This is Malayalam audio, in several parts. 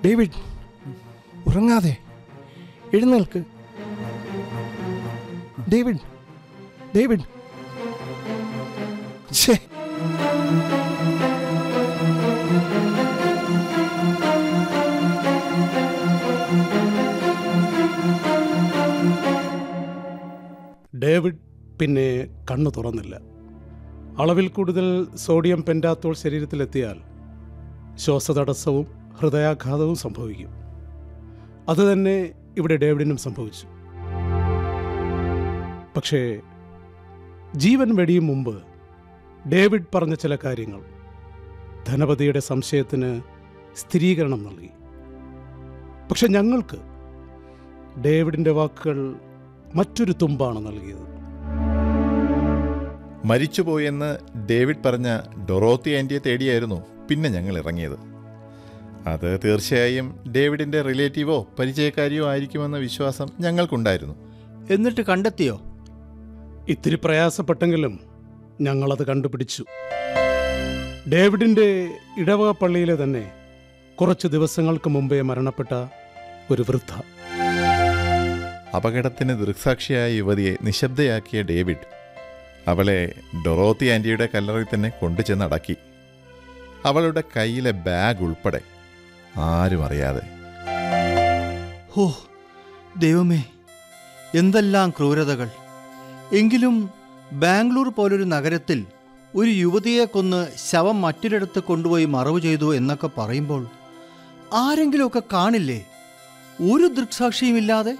ഡേവിഡ് ഉറങ്ങാതെ എഴുന്നേൽക്ക് ഡേവിഡ് ഡേവിഡ് ഛേ ഡേവിഡ് പിന്നെ കണ്ണു തുറന്നില്ല അളവിൽ കൂടുതൽ സോഡിയം പെൻറ്റാത്തോൾ ശരീരത്തിലെത്തിയാൽ ശ്വാസതടസ്സവും ഹൃദയാഘാതവും സംഭവിക്കും അതുതന്നെ ഇവിടെ ഡേവിഡിനും സംഭവിച്ചു പക്ഷേ ജീവൻ വെടിയും മുമ്പ് ഡേവിഡ് പറഞ്ഞ ചില കാര്യങ്ങൾ ധനപതിയുടെ സംശയത്തിന് സ്ഥിരീകരണം നൽകി പക്ഷെ ഞങ്ങൾക്ക് ഡേവിഡിൻ്റെ വാക്കുകൾ മറ്റൊരു തുമ്പാണ് നൽകിയത് മരിച്ചുപോയെന്ന് ഡേവിഡ് പറഞ്ഞ ഡൊറോത്തി ആൻറ്റിയെ തേടിയായിരുന്നു പിന്നെ ഞങ്ങൾ ഇറങ്ങിയത് അത് തീർച്ചയായും ഡേവിഡിൻ്റെ റിലേറ്റീവോ പരിചയക്കാരിയോ ആയിരിക്കുമെന്ന വിശ്വാസം ഞങ്ങൾക്കുണ്ടായിരുന്നു എന്നിട്ട് കണ്ടെത്തിയോ ഇത്തിരി പ്രയാസപ്പെട്ടെങ്കിലും ഞങ്ങളത് കണ്ടുപിടിച്ചു ഡേവിഡിൻ്റെ ഇടവക പള്ളിയിലെ തന്നെ കുറച്ച് ദിവസങ്ങൾക്ക് മുമ്പേ മരണപ്പെട്ട ഒരു വൃദ്ധ അപകടത്തിന് ദൃക്സാക്ഷിയായ യുവതിയെ നിശബ്ദയാക്കിയ ഡേവിഡ് അവളെ ഡൊറോത്തി ആൻറ്റിയുടെ കല്ലറിൽ തന്നെ കൊണ്ടുചെന്ന് അടക്കി അവളുടെ കയ്യിലെ ബാഗ് ഉൾപ്പെടെ ആരും അറിയാതെ ഹോ ദൈവമേ എന്തെല്ലാം ക്രൂരതകൾ എങ്കിലും ബാംഗ്ലൂർ പോലൊരു നഗരത്തിൽ ഒരു യുവതിയെ കൊന്ന് ശവം മറ്റൊരിടത്ത് കൊണ്ടുപോയി മറവ് ചെയ്തു എന്നൊക്കെ പറയുമ്പോൾ ആരെങ്കിലുമൊക്കെ കാണില്ലേ ഒരു ദൃക്സാക്ഷിയുമില്ലാതെ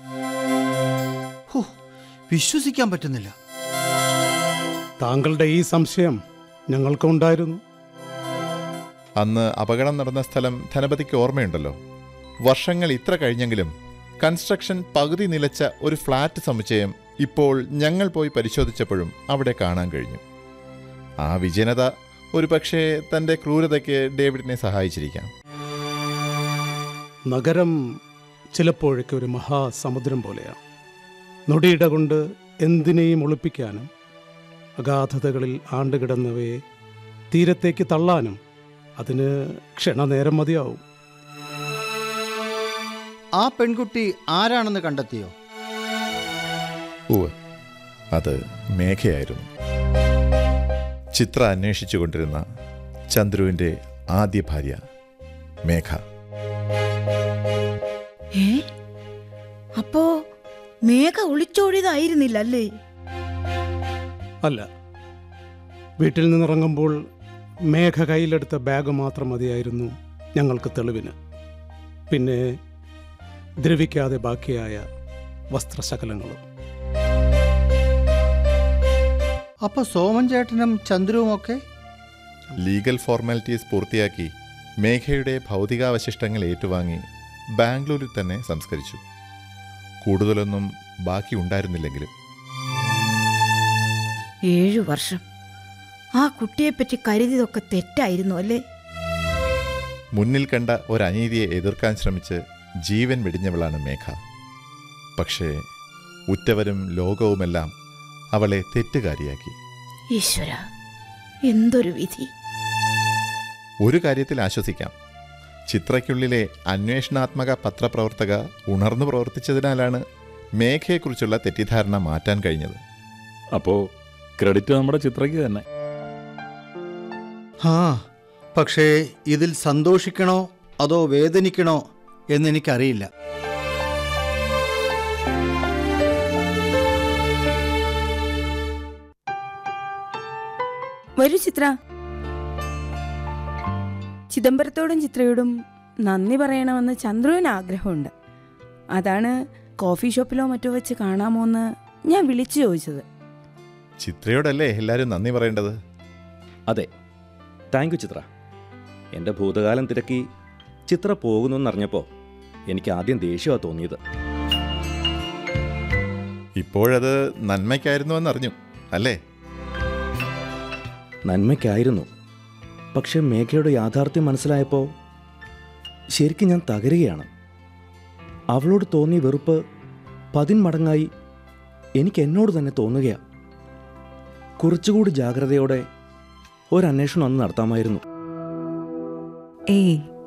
ഹോ വിശ്വസിക്കാൻ പറ്റുന്നില്ല താങ്കളുടെ ഈ സംശയം ഞങ്ങൾക്കുണ്ടായിരുന്നു അന്ന് അപകടം നടന്ന സ്ഥലം ധനപതിക്ക് ഓർമ്മയുണ്ടല്ലോ വർഷങ്ങൾ ഇത്ര കഴിഞ്ഞെങ്കിലും കൺസ്ട്രക്ഷൻ പകുതി നിലച്ച ഒരു ഫ്ലാറ്റ് സമുച്ചയം ഇപ്പോൾ ഞങ്ങൾ പോയി പരിശോധിച്ചപ്പോഴും അവിടെ കാണാൻ കഴിഞ്ഞു ആ വിജനത ഒരുപക്ഷെ തൻ്റെ ക്രൂരതയ്ക്ക് ഡേവിഡിനെ സഹായിച്ചിരിക്കാം നഗരം ചിലപ്പോഴൊക്കെ ഒരു മഹാസമുദ്രം പോലെയാണ് നൊടിയിട കൊണ്ട് എന്തിനേയും ഒളിപ്പിക്കാനും അഗാധതകളിൽ ആണ്ടുകിടന്നവയെ തീരത്തേക്ക് തള്ളാനും അതിന് ക്ഷണനേരം മതിയാവും ആ പെൺകുട്ടി ആരാണെന്ന് കണ്ടെത്തിയോ ഉവ് അത് മേഘയായിരുന്നു ചിത്ര അന്വേഷിച്ചുകൊണ്ടിരുന്ന ചന്ദ്രുവിൻ്റെ ആദ്യ ഭാര്യ മേഘ ഏ അപ്പോ മേഘ ഒളിച്ചോടിയതായിരുന്നില്ലല്ലേ അല്ല വീട്ടിൽ നിന്നിറങ്ങുമ്പോൾ മേഘ കയ്യിലെടുത്ത ബാഗ് മാത്രം മതിയായിരുന്നു ഞങ്ങൾക്ക് തെളിവിന് പിന്നെ ദ്രവിക്കാതെ ബാക്കിയായ വസ്ത്രശകലങ്ങളും അപ്പൊ സോമൻ ചേട്ടനും ചന്ദ്രുവുമൊക്കെ ലീഗൽ ഫോർമാലിറ്റീസ് പൂർത്തിയാക്കി മേഘയുടെ ഭൗതികാവശിഷ്ടങ്ങൾ ഏറ്റുവാങ്ങി ബാംഗ്ലൂരിൽ തന്നെ സംസ്കരിച്ചു കൂടുതലൊന്നും ബാക്കി ഉണ്ടായിരുന്നില്ലെങ്കിലും ഏഴു വർഷം ആ കുട്ടിയെപ്പറ്റി കരുതിയതൊക്കെ തെറ്റായിരുന്നു അല്ലേ മുന്നിൽ കണ്ട ഒരനീതിയെ എതിർക്കാൻ ശ്രമിച്ച് ജീവൻ വെടിഞ്ഞവളാണ് മേഘ പക്ഷേ ഉറ്റവരും ലോകവുമെല്ലാം അവളെ തെറ്റുകാരിയാക്കി ഈശ്വര എന്തൊരു വിധി ഒരു കാര്യത്തിൽ ആശ്വസിക്കാം ചിത്രയ്ക്കുള്ളിലെ അന്വേഷണാത്മക പത്രപ്രവർത്തക ഉണർന്നു പ്രവർത്തിച്ചതിനാലാണ് മേഘയെക്കുറിച്ചുള്ള തെറ്റിദ്ധാരണ മാറ്റാൻ കഴിഞ്ഞത് അപ്പോ ക്രെഡിറ്റ് നമ്മുടെ ചിത്രയ്ക്ക് തന്നെ ആ പക്ഷേ ഇതിൽ സന്തോഷിക്കണോ അതോ വേദനിക്കണോ എന്നെനിക്കറിയില്ല വരൂ ചിത്ര ചിദംബരത്തോടും ചിത്രയോടും നന്ദി പറയണമെന്ന് ചന്ദ്രുവിന് ആഗ്രഹമുണ്ട് അതാണ് കോഫി ഷോപ്പിലോ മറ്റോ വെച്ച് കാണാമോ എന്ന് ഞാൻ വിളിച്ചു ചോദിച്ചത് ചിത്രയോടല്ലേ എല്ലാവരും നന്ദി പറയേണ്ടത് അതെ താങ്ക് യു ചിത്ര എൻ്റെ ഭൂതകാലം തിരക്കി ചിത്ര പോകുന്നെന്നറിഞ്ഞപ്പോൾ എനിക്ക് ആദ്യം ദേഷ്യമാണ് തോന്നിയത് ഇപ്പോഴത് നന്മയ്ക്കായിരുന്നുവെന്നറിഞ്ഞു അല്ലേ നന്മയ്ക്കായിരുന്നു പക്ഷെ മേഘയുടെ യാഥാർത്ഥ്യം മനസ്സിലായപ്പോൾ ശരിക്കും ഞാൻ തകരുകയാണ് അവളോട് തോന്നിയ വെറുപ്പ് പതിന്മടങ്ങായി എനിക്ക് എന്നോട് തന്നെ തോന്നുകയാണ് കുറച്ചുകൂടി ജാഗ്രതയോടെ ഒരന്വേഷണം അന്ന് നടത്താമായിരുന്നു ഏയ്